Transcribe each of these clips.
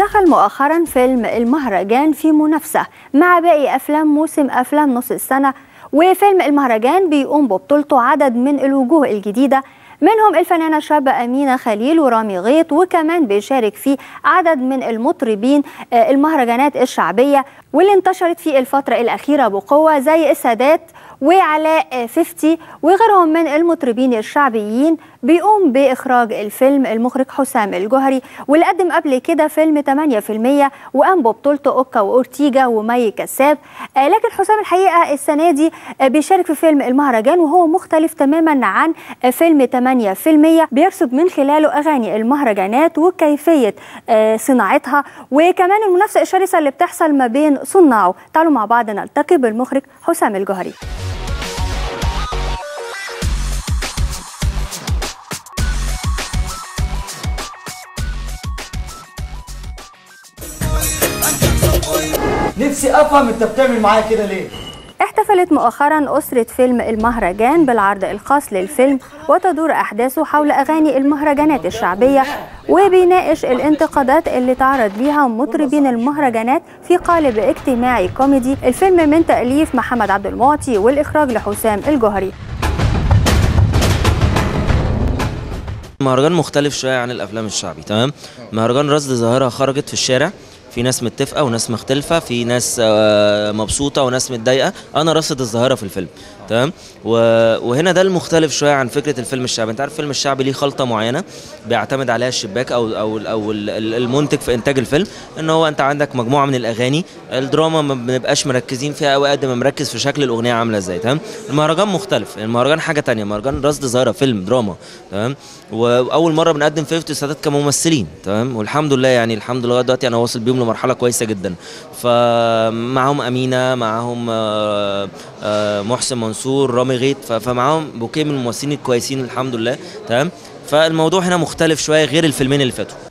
دخل مؤخرا فيلم المهرجان في منافسة مع باقي أفلام موسم أفلام نص السنة وفيلم المهرجان بيقوم ببطولته عدد من الوجوه الجديدة منهم الفنانة الشابة أمينة خليل ورامي غيط وكمان بيشارك فيه عدد من المطربين المهرجانات الشعبية واللي انتشرت في الفترة الأخيرة بقوة زي السادات وعلاء 50 وغيرهم من المطربين الشعبيين بيقوم بإخراج الفيلم المخرج حسام الجهري واللي قدم قبل كده فيلم 8% وقام ببطولته أوكا وأورتيجا ومي كساب لكن حسام الحقيقة السنة دي بيشارك في فيلم المهرجان وهو مختلف تماما عن فيلم 8% بيرصد من خلاله أغاني المهرجانات وكيفية صناعتها وكمان المنافسة الشرسة اللي بتحصل ما بين صناعه تعالوا مع بعض نلتقي بالمخرج حسام الجهري نفسي افهم انت بتعمل معايا كده ليه احتفلت مؤخرا أسرة فيلم المهرجان بالعرض الخاص للفيلم وتدور أحداثه حول أغاني المهرجانات الشعبية وبيناقش الانتقادات اللي تعرض ليها مطربين المهرجانات في قالب اجتماعي كوميدي الفيلم من تأليف محمد عبد المعطي والإخراج لحسام الجهري المهرجان مختلف شويه عن الافلام الشعبي تمام مهرجان رصد ظاهره خرجت في الشارع في ناس متفقه وناس مختلفه في ناس مبسوطه وناس متضايقه انا راصد الظاهره في الفيلم تمام وهنا ده المختلف شويه عن فكره الفيلم الشعبي انت عارف الفيلم الشعبي ليه خلطه معينه بيعتمد عليها الشباك او او او المنتج في انتاج الفيلم ان هو انت عندك مجموعه من الاغاني الدراما ما بنبقاش مركزين فيها قوي قد ما مركز في شكل الاغنيه عامله ازاي تمام المهرجان مختلف المهرجان حاجه تانية مهرجان رصد ظاهره فيلم دراما تمام واول مره بنقدم فيه سادات كممثلين تمام والحمد لله يعني الحمد لله دلوقتي انا واصل بيهم لمرحله كويسه جدا فمعاهم امينه معاهم محسن منصور رامي غيط فمعاهم بوكيه من الممثلين الكويسين الحمد لله تمام فالموضوع هنا مختلف شويه غير الفيلمين اللي فاتوا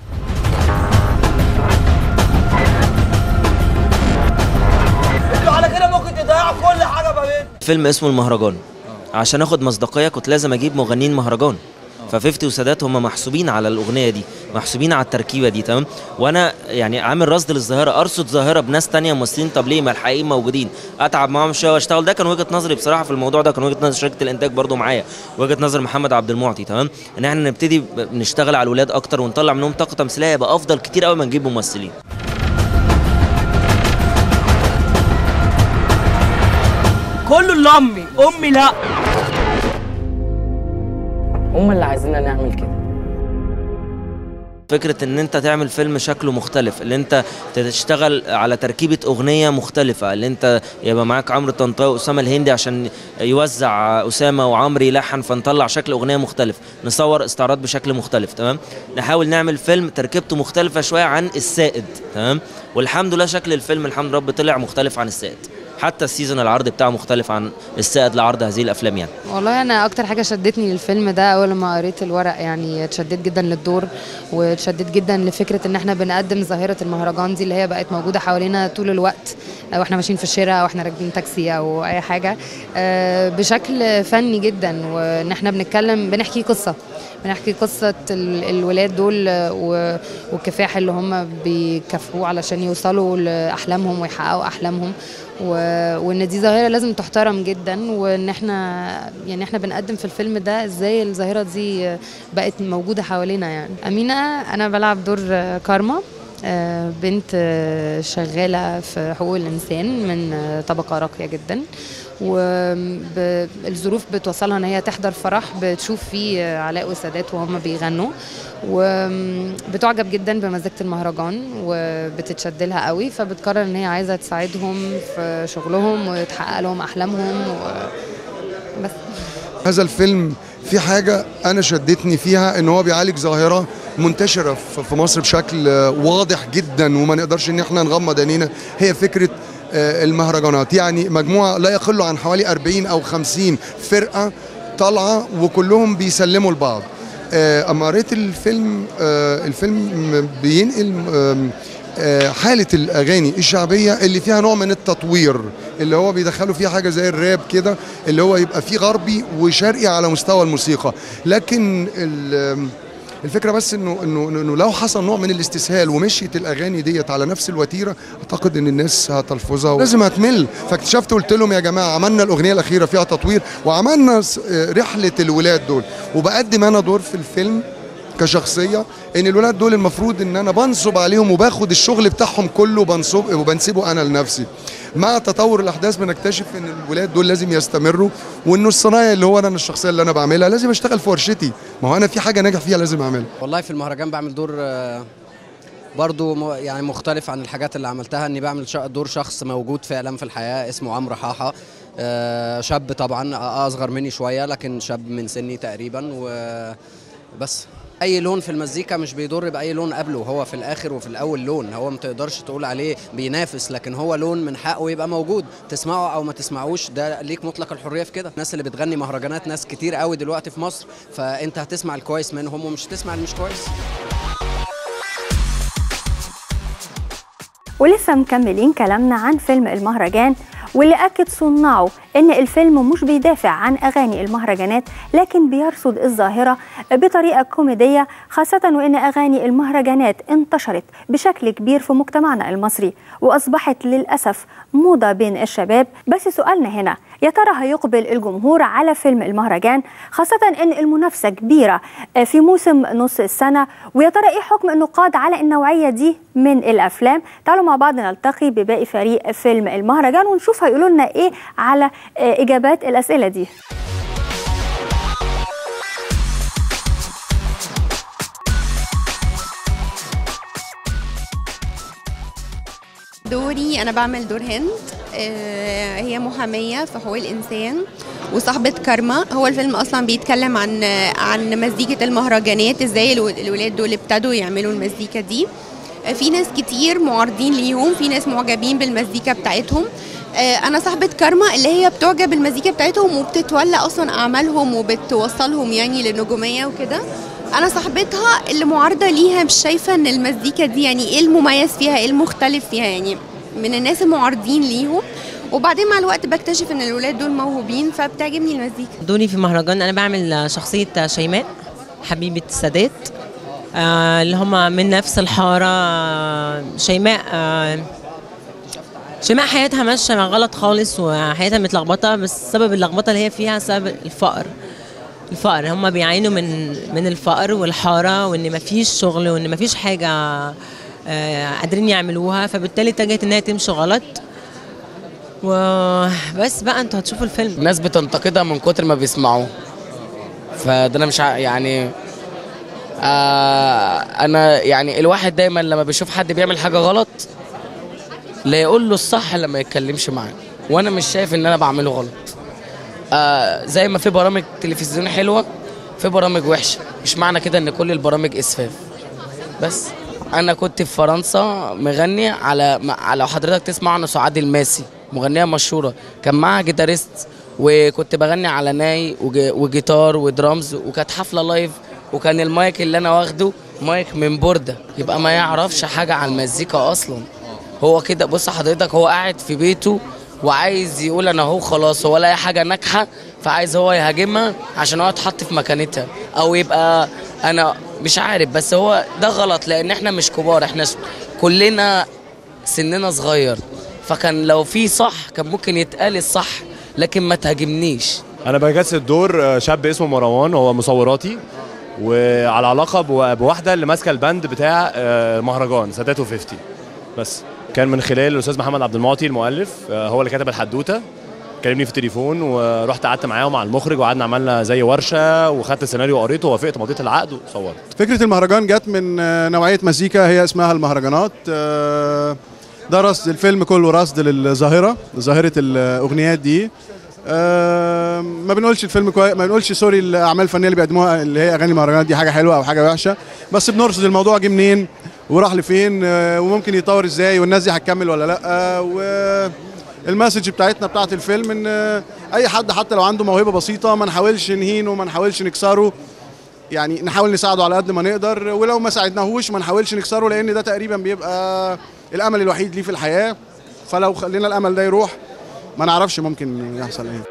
انتوا على كده ممكن تضيعوا كل حاجه ما بين فيلم اسمه المهرجان عشان اخد مصداقيه كنت لازم اجيب مغنيين مهرجان ففيفتي وسادات هم محسوبين على الاغنيه دي محسوبين على التركيبه دي تمام وانا يعني عامل رصد للظاهره ارصد ظاهره بناس تانية ممثلين طب ليه ما الحقيقيين موجودين اتعب معاهم شويه واشتغل ده كان وجهه نظري بصراحه في الموضوع ده كان وجهه نظر شركه الانتاج برضو معايا وجهه نظر محمد عبد المعطي تمام ان احنا نبتدي نشتغل على الولاد اكتر ونطلع منهم طاقه تمثيليه يبقى افضل كتير قوي ما نجيب ممثلين كله لامي امي لا هم اللي عايزيننا نعمل كده فكره ان انت تعمل فيلم شكله مختلف اللي انت تشتغل على تركيبه اغنيه مختلفه اللي انت يبقى معاك عمرو طنطاوي واسامه الهندي عشان يوزع اسامه وعمرو يلحن فنطلع شكل اغنيه مختلف نصور استعراض بشكل مختلف تمام نحاول نعمل فيلم تركيبته مختلفه شويه عن السائد تمام والحمد لله شكل الفيلم الحمد لله رب طلع مختلف عن السائد حتى السيزون العرض بتاعه مختلف عن السائد لعرض هذه الافلام يعني والله انا اكتر حاجه شدتني للفيلم ده اول ما قريت الورق يعني اتشددت جدا للدور واتشددت جدا لفكره ان احنا بنقدم ظاهره المهرجان دي اللي هي بقت موجوده حوالينا طول الوقت واحنا ماشيين في الشارع او احنا راكبين تاكسي او اي حاجه بشكل فني جدا وان احنا بنتكلم بنحكي قصه بنحكي قصة الولاد دول والكفاح اللي هم بيكافحوه علشان يوصلوا لأحلامهم ويحققوا أحلامهم وان دي ظاهره لازم تحترم جدا وان احنا يعني احنا بنقدم في الفيلم ده ازاي الظاهره دي بقت موجوده حوالينا يعني امينه انا بلعب دور كارما بنت شغاله في حقوق الانسان من طبقه راقيه جدا والظروف بتوصلها ان هي تحضر فرح بتشوف فيه علاء وسادات وهم بيغنوا وبتعجب جدا بمزيكه المهرجان وبتتشد لها قوي فبتقرر ان هي عايزه تساعدهم في شغلهم وتحقق لهم احلامهم بس هذا الفيلم في حاجه انا شدتني فيها ان هو بيعالج ظاهره منتشره في مصر بشكل واضح جدا وما نقدرش ان احنا نغمض عينينا هي فكره المهرجانات يعني مجموعه لا يقل عن حوالي 40 او 50 فرقه طالعه وكلهم بيسلموا لبعض اما قريت الفيلم الفيلم بينقل حالة الأغاني الشعبية اللي فيها نوع من التطوير اللي هو بيدخلوا فيها حاجة زي الراب كده اللي هو يبقى فيه غربي وشرقي على مستوى الموسيقى لكن الفكره بس انه انه انه لو حصل نوع من الاستسهال ومشيت الاغاني ديت على نفس الوتيره اعتقد ان الناس هتلفظها لازم هتمل فاكتشفت قلت لهم يا جماعه عملنا الاغنيه الاخيره فيها تطوير وعملنا س- رحله الولاد دول وبقدم انا دور في الفيلم كشخصيه ان الولاد دول المفروض ان انا بنصب عليهم وباخد الشغل بتاعهم كله بنصب وبنسيبه انا لنفسي مع تطور الاحداث بنكتشف ان الولاد دول لازم يستمروا وانه الصنايع اللي هو انا الشخصيه اللي انا بعملها لازم اشتغل في ورشتي ما هو انا في حاجه ناجح فيها لازم اعملها والله في المهرجان بعمل دور آه، برضو م- يعني مختلف عن الحاجات اللي عملتها اني بعمل ش- دور شخص موجود فعلا في الحياه اسمه عمرو حاحه آه، شاب طبعا آه، اصغر مني شويه لكن شاب من سني تقريبا وبس اي لون في المزيكا مش بيضر باي لون قبله هو في الاخر وفي الاول لون هو ما تقدرش تقول عليه بينافس لكن هو لون من حقه يبقى موجود تسمعه او ما تسمعوش ده ليك مطلق الحريه في كده الناس اللي بتغني مهرجانات ناس كتير قوي دلوقتي في مصر فانت هتسمع الكويس منهم ومش هتسمع المش كويس ولسه مكملين كلامنا عن فيلم المهرجان واللي أكد صناعه إن الفيلم مش بيدافع عن أغاني المهرجانات لكن بيرصد الظاهرة بطريقة كوميدية خاصة وإن أغاني المهرجانات انتشرت بشكل كبير في مجتمعنا المصري وأصبحت للأسف موضة بين الشباب بس سؤالنا هنا يا ترى هيقبل الجمهور على فيلم المهرجان خاصة إن المنافسة كبيرة في موسم نص السنة ويا ترى إيه حكم النقاد على النوعية دي من الأفلام تعالوا مع بعض نلتقي بباقي فريق فيلم المهرجان ونشوف هيقولوا لنا إيه على آه، إجابات الأسئلة دي دوري انا بعمل دور هند آه، هي محاميه في حقوق الانسان وصاحبه كارما هو الفيلم اصلا بيتكلم عن عن مزيكه المهرجانات ازاي الو- الولاد دول ابتدوا يعملوا المزيكا دي آه، في ناس كتير معارضين ليهم في ناس معجبين بالمزيكا بتاعتهم آه، انا صاحبه كارما اللي هي بتعجب بالمزيكا بتاعتهم وبتتولى اصلا اعمالهم وبتوصلهم يعني للنجوميه وكده انا صاحبتها اللي معارضه ليها مش شايفه ان المزيكا دي يعني ايه المميز فيها ايه المختلف فيها يعني من الناس المعارضين ليهم وبعدين مع الوقت بكتشف ان الولاد دول موهوبين فبتعجبني المزيكا دوري في مهرجان انا بعمل شخصية شيماء حبيبة السادات آه، اللي هم من نفس الحارة آه، شيماء آه، شيماء حياتها ماشية غلط خالص وحياتها متلخبطة بس سبب اللخبطة اللي هي فيها سبب الفقر الفقر هم بيعانوا من من الفقر والحارة وان مفيش شغل وان مفيش حاجة آه، قادرين يعملوها فبالتالي اتجهت انها تمشي غلط وبس بقى انتوا هتشوفوا الفيلم الناس بتنتقدها من كتر ما بيسمعوه فده انا مش ع- يعني آه انا يعني الواحد دايما لما بيشوف حد بيعمل حاجه غلط لا يقول له الصح لما يتكلمش معاه وانا مش شايف ان انا بعمله غلط آه زي ما في برامج تلفزيون حلوه في برامج وحشه مش معنى كده ان كل البرامج اسفاف بس انا كنت في فرنسا مغني على مع- لو حضرتك تسمع عن سعاد الماسي مغنيه مشهوره كان معاها جيتاريست وكنت بغني على ناي وج- وجيتار ودرامز وكانت حفله لايف وكان المايك اللي انا واخده مايك من بورده يبقى ما يعرفش حاجه عن المزيكا اصلا هو كده بص حضرتك هو قاعد في بيته وعايز يقول انا هو خلاص هو لاقي حاجه ناجحه فعايز هو يهاجمها عشان هو يتحط في مكانتها او يبقى انا مش عارف بس هو ده غلط لان احنا مش كبار احنا س- كلنا سننا صغير فكان لو في صح كان ممكن يتقال الصح لكن ما تهاجمنيش انا بجسد دور آه، شاب اسمه مروان هو مصوراتي وعلى علاقه بو- بواحده اللي ماسكه الباند بتاع آه، مهرجان ساداتو 50 بس كان من خلال الاستاذ محمد عبد المعطي المؤلف آه، هو اللي كتب الحدوته كلمني في التليفون ورحت قعدت معاه ومع المخرج وقعدنا عملنا زي ورشه وخدت السيناريو وقريته ووافقت مضيت العقد وصورت فكرة المهرجان جت من آه، نوعية مزيكا هي اسمها المهرجانات آه، ده رصد الفيلم كله رصد للظاهرة ظاهرة الأغنيات دي آه، ما بنقولش الفيلم كويس ما بنقولش سوري الأعمال الفنية اللي بيقدموها اللي هي أغاني المهرجانات دي حاجة حلوة أو حاجة وحشة بس بنرصد الموضوع جه منين وراح لفين آه، وممكن يطور ازاي والناس دي هتكمل ولا لا والمسج بتاعتنا بتاعت الفيلم ان آه، اي حد حتى لو عنده موهبه بسيطه ما نحاولش نهينه ما نحاولش نكسره يعني نحاول نساعده على قد ما نقدر ولو ما ساعدناهوش ما نحاولش نكسره لان ده تقريبا بيبقى الامل الوحيد ليه في الحياه فلو خلينا الامل ده يروح ما نعرفش ممكن يحصل ايه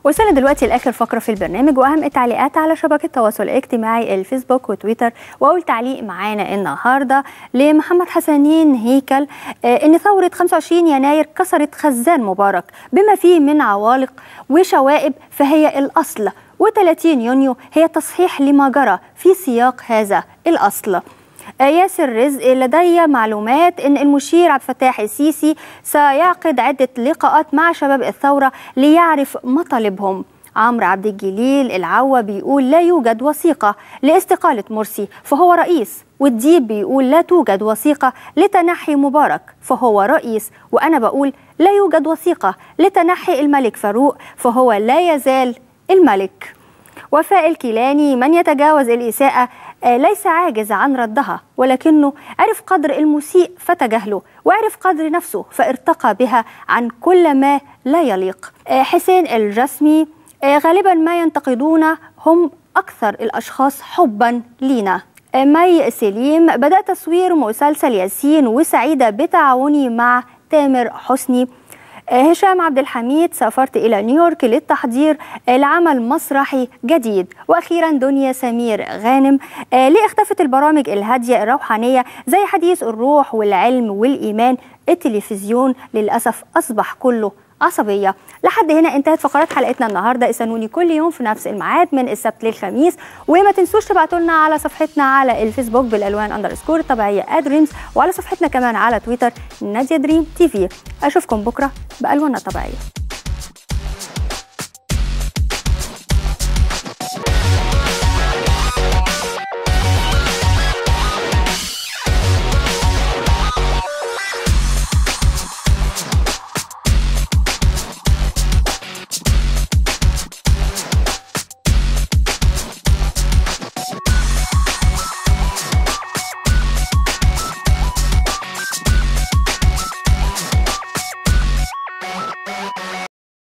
وصلنا دلوقتي لاخر فقره في البرنامج واهم التعليقات على شبكه التواصل الاجتماعي الفيسبوك وتويتر واول تعليق معانا النهارده لمحمد حسنين هيكل آه ان ثوره 25 يناير كسرت خزان مبارك بما فيه من عوالق وشوائب فهي الاصل و30 يونيو هي تصحيح لما جرى في سياق هذا الاصل ياسر رزق لدي معلومات ان المشير عبد الفتاح السيسي سيعقد عده لقاءات مع شباب الثوره ليعرف مطالبهم عمرو عبد الجليل العوا بيقول لا يوجد وثيقه لاستقاله مرسي فهو رئيس والديب بيقول لا توجد وثيقه لتنحي مبارك فهو رئيس وانا بقول لا يوجد وثيقه لتنحي الملك فاروق فهو لا يزال الملك وفاء الكيلاني من يتجاوز الإساءة ليس عاجز عن ردها ولكنه عرف قدر المسيء فتجاهله وعرف قدر نفسه فارتقى بها عن كل ما لا يليق حسين الجسمي غالبا ما ينتقدون هم أكثر الأشخاص حبا لينا مي سليم بدأ تصوير مسلسل ياسين وسعيدة بتعاوني مع تامر حسني هشام عبد الحميد سافرت إلى نيويورك للتحضير لعمل مسرحي جديد وأخيرا دنيا سمير غانم ليه اختفت البرامج الهادية الروحانية زي حديث الروح والعلم والإيمان التلفزيون للأسف أصبح كله عصبية لحد هنا انتهت فقرات حلقتنا النهاردة استنوني كل يوم في نفس الميعاد من السبت للخميس وما تنسوش تبعتوا لنا على صفحتنا على الفيسبوك بالالوان اندرسكور الطبيعية ادريمز وعلى صفحتنا كمان على تويتر نادية دريم تي في اشوفكم بكرة بالواننا الطبيعية